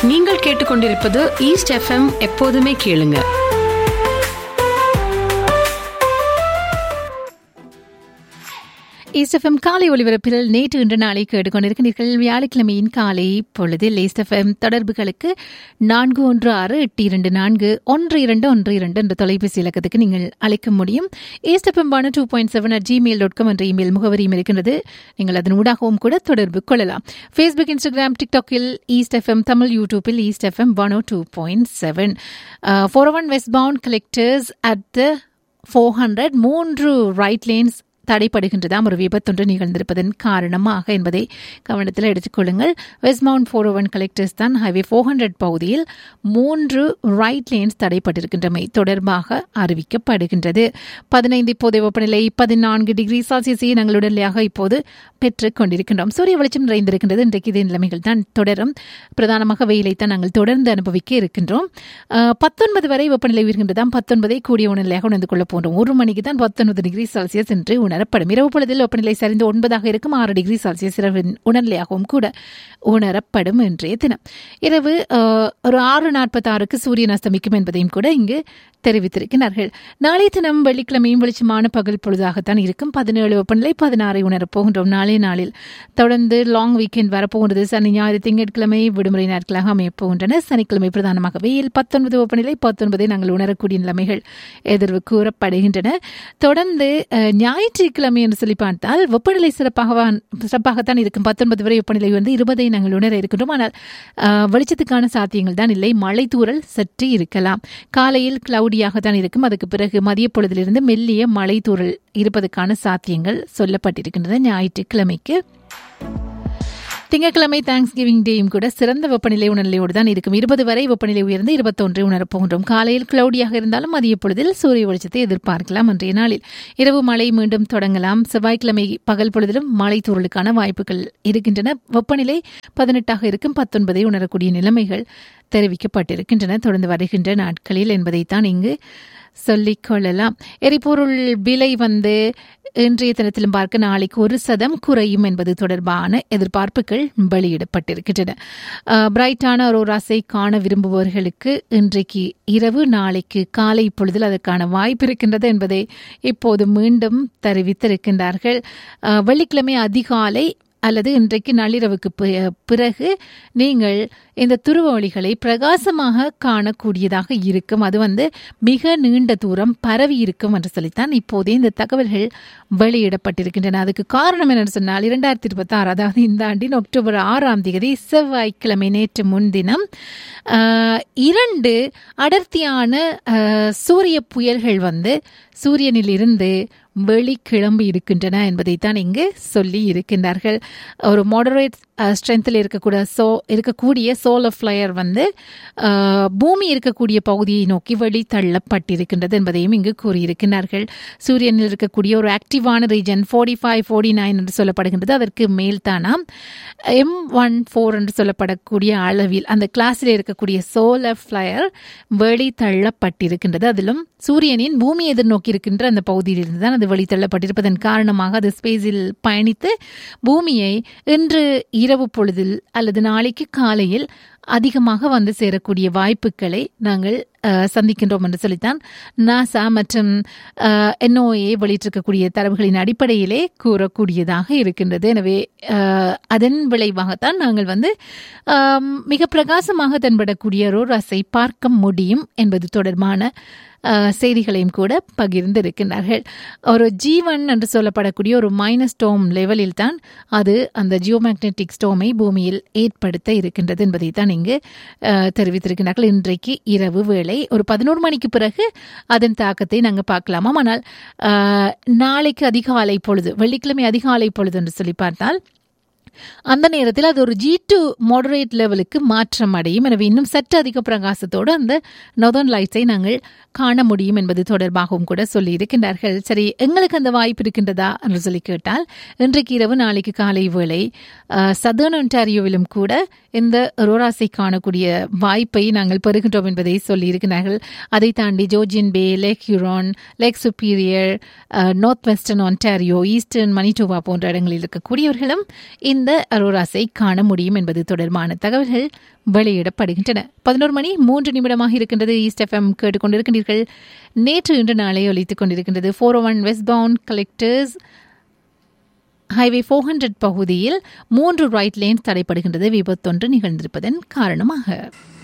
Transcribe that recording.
நீங்கள் கேட்டுக்கொண்டிருப்பது east FM எப்போதுமே கேளுங்க ஈஸ்டஃபம் காலை ஒலிபரப்பில் நேற்று இன்று நாளை கேட்டுக்கொண்டிருக்கிறீர்கள் வியாழக்கிழமையின் காலை பொழுதில் ஈஸ்டஃபம் தொடர்புகளுக்கு நான்கு ஒன்று ஆறு எட்டு இரண்டு நான்கு ஒன்று இரண்டு ஒன்று இரண்டு என்ற தொலைபேசி இலக்கத்துக்கு நீங்கள் அழைக்க முடியும் ஈஸ்டஃபம் பான two point seven at Gmail dot com என்ற இமெயில் முகவரியும் இருக்கின்றது நீங்கள் அதன் ஊடாகவும் கூட தொடர்பு கொள்ளலாம் ஃபேஸ்புக் இன்ஸ்டாகிராம் டிக்டாக்கில் ஈஸ்ட் எஃப்எம் தமிழ் யூடியூப்பில் ஈஸ்ட் எஃப்எம் பானோ two point seven four one west bound collectors at the four hundred மூன்று ரைட் லேன்ஸ் தடைப்படுகின்றதாம் ஒரு விபத்தொன்று நிகழ்ந்திருப்பதன் காரணமாக என்பதை கவனத்தில் எடுத்துக்கொள்ளுங்கள் west mount four one collectors தான் ஹைவே ஃபோர் ஹண்ட்ரட் பகுதியில் மூன்று ரைட் லேன்ஸ் தடைப்பட்டிருக்கின்றமை தொடர்பாக அறிவிக்கப்படுகின்றது பதினைந்து இப்போதைய வெப்பநிலை பதினான்கு டிகிரி செல்சியஸை நாங்கள் உடனடியாக இப்போது பெற்றுக் கொண்டிருக்கின்றோம் சூரிய வெளிச்சம் நிறைந்திருக்கின்றது இன்றைக்கு இதே நிலைமைகள் தான் தொடரும் பிரதானமாக வெயிலைத்தான் நாங்கள் தொடர்ந்து அனுபவிக்க இருக்கின்றோம் பத்தொன்பது வரை வெப்பநிலை உயர்கின்றதாம் பத்தொன்பதை கூடிய உணர்நிலையாக உணர்ந்து கொள்ள போன்றோம் ஒரு மணிக்கு தான் பத்தொன்பது டிகிரி செல்சியஸ் என்று உணர் உணரப்படும் இரவு பொழுதில் வெப்பநிலை சரிந்து ஒன்பதாக இருக்கும் ஆறு டிகிரி செல்சியஸ் இரவின் உணர்நிலையாகவும் கூட உணரப்படும் இன்றைய தினம் இரவு ஒரு ஆறு நாற்பத்தாறுக்கு சூரியன் அஸ்தமிக்கும் என்பதையும் கூட இங்கு தெரிவித்திருக்கிறார்கள் நாளைய தினம் வெள்ளிக்கிழமையும் வெளிச்சமான பகல் பொழுதாகத்தான் இருக்கும் பதினேழு வெப்பநிலை பதினாறை உணரப் போகின்றோம் நாளைய நாளில் தொடர்ந்து லாங் வீக்கெண்ட் வரப்போகின்றது சனி ஞாயிறு திங்கட்கிழமை விடுமுறை நாட்களாக அமையப் போகின்றன சனிக்கிழமை பிரதானமாக வெயில் பத்தொன்பது வெப்பநிலை பத்தொன்பதை நாங்கள் உணரக்கூடிய நிலைமைகள் எதிர்வு கூறப்படுகின்றன தொடர்ந்து ஞாயிற்றுக்கிழமை என்று சொல்லி பார்த்தால் வெப்பநிலை சிறப்பாக சிறப்பாகத்தான் இருக்கும் பத்தொன்பது வரை வெப்பநிலை வந்து இருபதை நாங்கள் உணர இருக்கின்றோம் ஆனால் வெளிச்சத்துக்கான சாத்தியங்கள் தான் இல்லை மழை தூரல் சற்று இருக்கலாம் காலையில் கிளவுடியாக தான் இருக்கும் அதுக்கு பிறகு மதிய பொழுதிலிருந்து மெல்லிய மழை தூரல் இருப்பதற்கான சாத்தியங்கள் சொல்லப்பட்டிருக்கின்றன ஞாயிற்றுக்கிழமைக்கு திங்கட்கிழமை தேங்க்ஸ் கிவிங் டேயும் கூட சிறந்த வெப்பநிலை உணர்நிலையோடு தான் இருக்கும் இருபது வரை வெப்பநிலை உயர்ந்து இருபத்தொன்றை உணரப்போகின்றோம் காலையில் கிளவுடியாக இருந்தாலும் மதிய பொழுதில் சூரிய வெளிச்சத்தை எதிர்பார்க்கலாம் அன்றைய நாளில் இரவு மழை மீண்டும் தொடங்கலாம் செவ்வாய்க்கிழமை பகல் பொழுதிலும் மழை தூரலுக்கான வாய்ப்புகள் இருக்கின்றன வெப்பநிலை பதினெட்டாக இருக்கும் பத்தொன்பதை உணரக்கூடிய நிலைமைகள் தெரிவிக்கப்பட்டிருக்கின்றன தொடர்ந்து வருகின்ற நாட்களில் என்பதைத்தான் இங்கு சொல்லிக் கொள்ளலாம் எரிபொருள் விலை வந்து இன்றைய தினத்திலும் பார்க்க நாளைக்கு ஒரு சதம் குறையும் என்பது தொடர்பான எதிர்பார்ப்புகள் வெளியிடப்பட்டிருக்கின்றன பிரைட்டான அரோராஸை காண விரும்புபவர்களுக்கு இன்றைக்கு இரவு நாளைக்கு காலை பொழுதில் அதற்கான வாய்ப்பு இருக்கின்றது என்பதை இப்போது மீண்டும் தெரிவித்திருக்கின்றார்கள் வெள்ளிக்கிழமை அதிகாலை அல்லது இன்றைக்கு நள்ளிரவுக்கு பிறகு நீங்கள் இந்த துருவ ஒளிகளை பிரகாசமாக காணக்கூடியதாக இருக்கும் அது வந்து மிக நீண்ட தூரம் பரவி இருக்கும் என்று சொல்லித்தான் இப்போதே இந்த தகவல்கள் வெளியிடப்பட்டிருக்கின்றன அதுக்கு காரணம் என்னன்னு சொன்னால் இரண்டாயிரத்தி இருபத்தி ஆறு அதாவது இந்த ஆண்டின் அக்டோபர் ஆறாம் தேதி செவ்வாய்க்கிழமை நேற்று முன்தினம் இரண்டு அடர்த்தியான சூரிய புயல்கள் வந்து சூரியனில் இருந்து வெளிக்கிளம்பி இருக்கின்றன என்பதைத்தான் இங்கு சொல்லி இருக்கின்றார்கள் ஒரு மாடரேட் ஸ்ட்ரென்த்தில் இருக்கக்கூடிய சோ இருக்கக்கூடிய சோலர் ஃப்ளையர் வந்து பூமி இருக்கக்கூடிய பகுதியை நோக்கி வழி தள்ளப்பட்டிருக்கின்றது என்பதையும் இங்கு கூறியிருக்கிறார்கள் சூரியனில் இருக்கக்கூடிய ஒரு ஆக்டிவான region forty five forty nine என்று சொல்லப்படுகின்றது அதற்கு மேல் தானாம் எம் ஒன் ஃபோர் என்று சொல்லப்படக்கூடிய அளவில் அந்த கிளாஸில் இருக்கக்கூடிய சோலர் ஃப்ளையர் வெளி தள்ளப்பட்டிருக்கின்றது அதிலும் சூரியனின் பூமி எதிர்நோக்கி இருக்கின்ற அந்த பகுதியிலிருந்து தான் அது வெளித்தள்ளப்பட்டிருப்பதன் காரணமாக அது ஸ்பேஸில் பயணித்து பூமியை இன்று இரவு பொழுதில் அல்லது நாளைக்கு காலையில் அதிகமாக வந்து சேரக்கூடிய வாய்ப்புகளை நாங்கள் சந்திக்கின்றோம் என்று சொல்லித்தான் நாசா மற்றும் என்ஓஏ வெளியிட்டிருக்கக்கூடிய தரவுகளின் அடிப்படையிலே கூறக்கூடியதாக இருக்கின்றது எனவே அதன் விளைவாகத்தான் நாங்கள் வந்து மிக பிரகாசமாக தென்படக்கூடிய ரோராஸை பார்க்க முடியும் என்பது தொடர்பான செய்திகளையும் கூட பகிர்ந்திருக்கின்றார்கள் ஒரு ஜீவன் என்று சொல்லப்படக்கூடிய ஒரு மைனஸ் ஸ்டோம் லெவலில் தான் அது அந்த ஜியோ மேக்னெட்டிக் ஸ்டோமை பூமியில் ஏற்படுத்த இருக்கின்றது என்பதை தான் இங்கு தெரிவித்திருக்கிறார்கள் இன்றைக்கு இரவு வேளை ஒரு பதினோரு மணிக்கு பிறகு அதன் தாக்கத்தை நாங்கள் பார்க்கலாமாம் ஆனால் நாளைக்கு அதிகாலை பொழுது வெள்ளிக்கிழமை அதிகாலை பொழுது என்று சொல்லி பார்த்தால் அந்த நேரத்தில் அது ஒரு ஜி டூ மாடரேட் லெவலுக்கு மாற்றம் அடையும் எனவே இன்னும் சற்று அதிக பிரகாசத்தோடு அந்த நொதர்ன் லைட்ஸை நாங்கள் காண முடியும் என்பது தொடர்பாகவும் கூட சொல்லி இருக்கின்றார்கள் சரி எங்களுக்கு அந்த வாய்ப்பு இருக்கின்றதா என்று சொல்லி கேட்டால் இன்றைக்கு இரவு நாளைக்கு காலை வேளை சதர்ன் ஒன்டாரியோவிலும் கூட இந்த ரோராஸை காணக்கூடிய வாய்ப்பை நாங்கள் பெறுகின்றோம் என்பதை சொல்லி இருக்கிறார்கள் அதை தாண்டி Georgian Bay Lake Huron Lake Superior North Western Ontario Eastern Manitoba போன்ற இடங்களில் இருக்கக்கூடியவர்களும் இந்த இந்த அரோராஸை காண முடியும் என்பது தொடர்பான தகவல்கள் வெளியிடப்படுகின்றன பதினோரு மணி மூன்று நிமிடமாக இருக்கின்றது ஈஸ்ட் எஃப்எம் கேட்டுக்கொண்டிருக்கின்றீர்கள் நேற்று இன்று நாளை ஒலித்துக் கொண்டிருக்கின்றது four one west bound collectors highway four hundred பகுதியில் மூன்று ரைட் லேன் தடைப்படுகின்றது விபத்தொன்று நிகழ்ந்திருப்பதன் காரணமாக